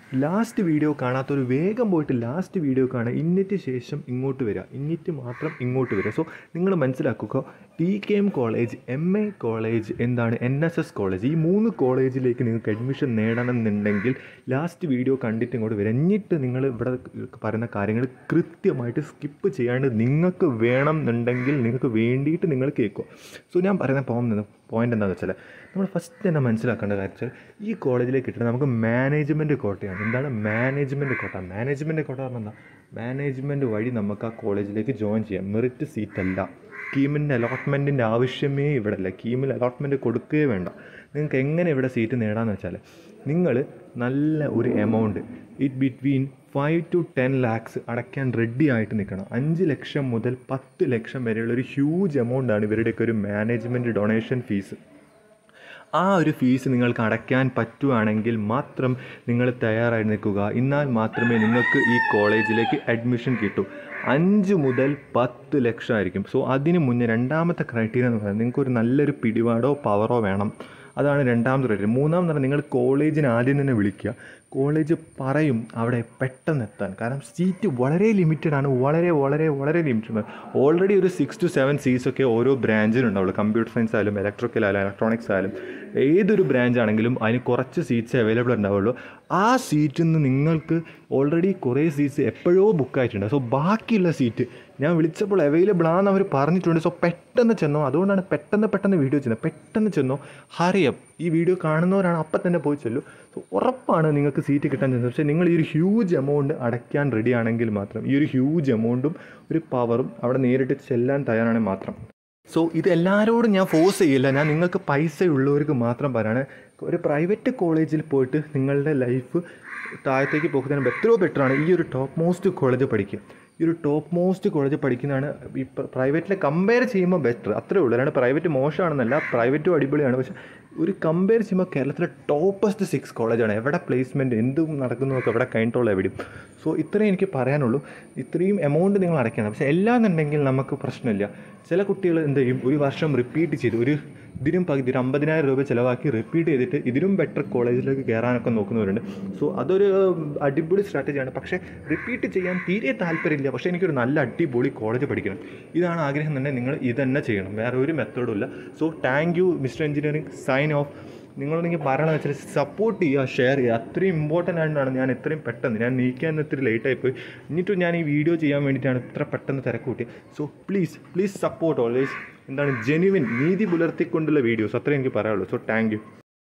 last video കാണാത്തൊരു വേഗം പോയിട്ട് ലാസ്റ്റ് വീഡിയോ കാണുക ഇന്നിറ്റ് ശേഷം ഇങ്ങോട്ട് വരിക ഇന്നിറ്റ് മാത്രം ഇങ്ങോട്ട് വരിക സോ നിങ്ങൾ മനസ്സിലാക്കുക T K M college M A college എന്താണ് എൻ എസ് എസ് കോളേജ് ഈ മൂന്ന് കോളേജിലേക്ക് നിങ്ങൾക്ക് അഡ്മിഷൻ നേടണമെന്നുണ്ടെങ്കിൽ ലാസ്റ്റ് വീഡിയോ കണ്ടിട്ട് ഇങ്ങോട്ട് വരിക എന്നിട്ട് നിങ്ങൾ ഇവിടെ പറയുന്ന കാര്യങ്ങൾ കൃത്യമായിട്ട് സ്കിപ്പ് ചെയ്യാണ്ട് നിങ്ങൾക്ക് വേണം എന്നുണ്ടെങ്കിൽ നിങ്ങൾക്ക് വേണ്ടിയിട്ട് നിങ്ങൾ കേൾക്കുക സോ ഞാൻ പറയുന്ന പോകുന്നത് പോയിന്റ് എന്താണെന്ന് വെച്ചാൽ നമ്മൾ ഫസ്റ്റ് തന്നെ മനസ്സിലാക്കേണ്ട കാര്യം വെച്ചാൽ ഈ കോളേജിലേക്ക് കിട്ടുന്നത് നമുക്ക് മാനേജ്മെൻറ്റ് കോട്ടയാണ് എന്താണ് മാനേജ്മെൻറ്റ് കോട്ട മാനേജ്മെൻറ്റ് കോട്ട പറഞ്ഞാൽ എന്താ മാനേജ്മെൻറ്റ് വഴി നമുക്ക് ആ കോളേജിലേക്ക് ജോയിൻ ചെയ്യാം മെറിറ്റ് സീറ്റ് അല്ല കീമിൻ്റെ അലോട്ട്മെൻറ്റിൻ്റെ ആവശ്യമേ ഇവിടെ ഇല്ല കീമിൽ അലോട്ട്മെൻറ്റ് കൊടുക്കുകയേ വേണ്ട നിങ്ങൾക്ക് എങ്ങനെ ഇവിടെ സീറ്റ് നേടാമെന്ന് വെച്ചാൽ നിങ്ങൾ നല്ല ഒരു amount it between five to ten lakhs അടയ്ക്കാൻ റെഡി ആയിട്ട് നിൽക്കണം അഞ്ച് ലക്ഷം മുതൽ പത്ത് ലക്ഷം വരെയുള്ള ഒരു ഹ്യൂജ് എമൗണ്ടാണ് ഇവരുടെയൊക്കെ ഒരു മാനേജ്മെൻറ്റ് ഡൊണേഷൻ ഫീസ് ആ ഒരു ഫീസ് നിങ്ങൾക്ക് അടയ്ക്കാൻ പറ്റുവാണെങ്കിൽ മാത്രം നിങ്ങൾ തയ്യാറായി നിൽക്കുക എന്നാൽ മാത്രമേ നിങ്ങൾക്ക് ഈ കോളേജിലേക്ക് അഡ്മിഷൻ കിട്ടൂ അഞ്ച് മുതൽ പത്ത് ലക്ഷം ആയിരിക്കും സോ അതിന് മുന്നേ രണ്ടാമത്തെ ക്രൈറ്റീരിയ എന്ന് പറയുന്നത് നിങ്ങൾക്കൊരു നല്ലൊരു പിടിപാടോ പവറോ വേണം അതാണ് രണ്ടാമത്തെ ക്രൈറ്റീരിയ മൂന്നാമത് പറഞ്ഞാൽ നിങ്ങൾ കോളേജിന് ആദ്യം തന്നെ വിളിക്കുക കോളേജ് പറയും അവിടെ പെട്ടെന്ന് എത്താൻ കാരണം സീറ്റ് വളരെ ലിമിറ്റഡ് ആണ് വളരെ വളരെ വളരെ ലിമിറ്റഡ് ആണ് ഓൾറെഡി ഒരു സിക്സ് ടു സെവൻ സീറ്റ്സ് ഒക്കെ ഓരോ ബ്രാഞ്ചിനും ഉണ്ടാവുള്ളൂ കമ്പ്യൂട്ടർ സയൻസ് ആയാലും ഇലക്ട്രിക്കൽ ആയാലും ഇലക്ട്രോണിക്സ് ആയാലും ഏതൊരു ബ്രാഞ്ച് ആണെങ്കിലും അതിന് കുറച്ച് സീറ്റ്സ് അവൈലബിൾ ഉണ്ടാവുള്ളൂ ആ സീറ്റിൽ നിന്ന് നിങ്ങൾക്ക് ഓൾറെഡി കുറേ സീറ്റ്സ് എപ്പോഴോ ബുക്ക് ആയിട്ടുണ്ട് സോ ബാക്കിയുള്ള സീറ്റ് ഞാൻ വിളിച്ചപ്പോൾ അവൈലബിൾ ആണെന്ന് അവർ പറഞ്ഞിട്ടുണ്ട് സോ പെട്ടെന്ന് ചെന്നോ അതുകൊണ്ടാണ് പെട്ടെന്ന് പെട്ടെന്ന് വീഡിയോ ചെയ്യുന്നത് പെട്ടെന്ന് ചെന്നോ ഹറിയപ്പ് ഈ വീഡിയോ കാണുന്നവരാണ് അപ്പം തന്നെ പോയി ചെല്ലു സോ ഉറപ്പാണ് നിങ്ങൾക്ക് സീറ്റ് കിട്ടാൻ ചെന്നത് പക്ഷേ നിങ്ങൾ ഈ ഒരു ഹ്യൂജ് എമൗണ്ട് അടയ്ക്കാൻ റെഡി ആണെങ്കിൽ മാത്രം ഈ ഒരു ഹ്യൂജ് എമൗണ്ടും ഒരു പവറും അവിടെ നേരിട്ട് ചെല്ലാൻ തയ്യാറാണെങ്കിൽ മാത്രം സോ ഇത് എല്ലാവരോടും ഞാൻ ഫോഴ്സ് ചെയ്യില്ല ഞാൻ നിങ്ങൾക്ക് പൈസ ഉള്ളവർക്ക് മാത്രം പറയാണ് ഒരു പ്രൈവറ്റ് കോളേജിൽ പോയിട്ട് നിങ്ങളുടെ ലൈഫ് താഴത്തേക്ക് പോകുന്നതിന് എത്രയോ ബെറ്ററാണ് ഈ ഒരു ടോപ്പ് മോസ്റ്റ് കോളേജ് പഠിക്കുക ഈ ഒരു ടോപ്പ് മോസ്റ്റ് കോളേജ് പഠിക്കുന്നതാണ് ഈ പ്രൈവറ്റിലെ കമ്പയർ ചെയ്യുമ്പോൾ ബെറ്റർ അത്രേ ഉള്ളൂ അല്ലാണ്ട് പ്രൈവറ്റ് മോശമാണെന്നല്ല പ്രൈവറ്റും അടിപൊളിയാണ് പക്ഷേ ഒരു കമ്പയർ ചെയ്യുമ്പോൾ കേരളത്തിലെ ടോപ്പസ്റ്റ് സിക്സ് കോളേജാണ് എവിടെ പ്ലേസ്മെൻറ്റ് എന്തും നടക്കുന്നതൊക്കെ എവിടെ കഴിഞ്ഞിട്ടുള്ള എവിടെയും സോ ഇത്രയും എനിക്ക് പറയാനുള്ളൂ ഇത്രയും എമൗണ്ട് നിങ്ങൾ അടയ്ക്കണം പക്ഷേ എല്ലാന്നുണ്ടെങ്കിൽ നമുക്ക് പ്രശ്നമില്ല ചില കുട്ടികൾ എന്ത് ചെയ്യും ഒരു വർഷം റിപ്പീറ്റ് ചെയ്ത് ഒരു ഇതിനും പകുതി ഒരു അമ്പതിനായിരം രൂപ ചിലവാക്കി റിപ്പീറ്റ് ചെയ്തിട്ട് ഇതിനും ബെറ്റർ കോളേജിലേക്ക് കയറാനൊക്കെ നോക്കുന്നവരുണ്ട് സോ അതൊരു അടിപൊളി സ്ട്രാറ്റജിയാണ് പക്ഷേ റിപ്പീറ്റ് ചെയ്യാൻ തീരെ താല്പര്യമില്ല പക്ഷേ എനിക്കൊരു നല്ല അടിപൊളി കോളേജ് പഠിക്കണം ഇതാണ് ആഗ്രഹം എന്നുണ്ടെങ്കിൽ നിങ്ങൾ ഇത് തന്നെ ചെയ്യണം വേറെ ഒരു മെത്തേഡും ഇല്ല so thank you mister engineering sign off നിങ്ങളെനിക്ക് പറയണമെന്ന് വെച്ചാൽ സപ്പോർട്ട് ചെയ്യുക ഷെയർ ചെയ്യുക അത്രയും ഇമ്പോർട്ടൻ്റ് ആയിട്ടാണ് ഞാൻ ഇത്രയും പെട്ടെന്ന് ഞാൻ നീക്കാൻ ഇത്തിരി ലേറ്റായി പോയി എന്നിട്ടും ഞാൻ ഈ വീഡിയോ ചെയ്യാൻ വേണ്ടിയിട്ടാണ് ഇത്ര പെട്ടെന്ന് തിരക്ക് കൂട്ടിയത് so please please support always എന്താണ് ജെനുവിൻ നീതി പുലർത്തിക്കൊണ്ടുള്ള വീഡിയോസ് അത്രയും എനിക്ക് പറയാനുള്ളൂ സോ താങ്ക് യു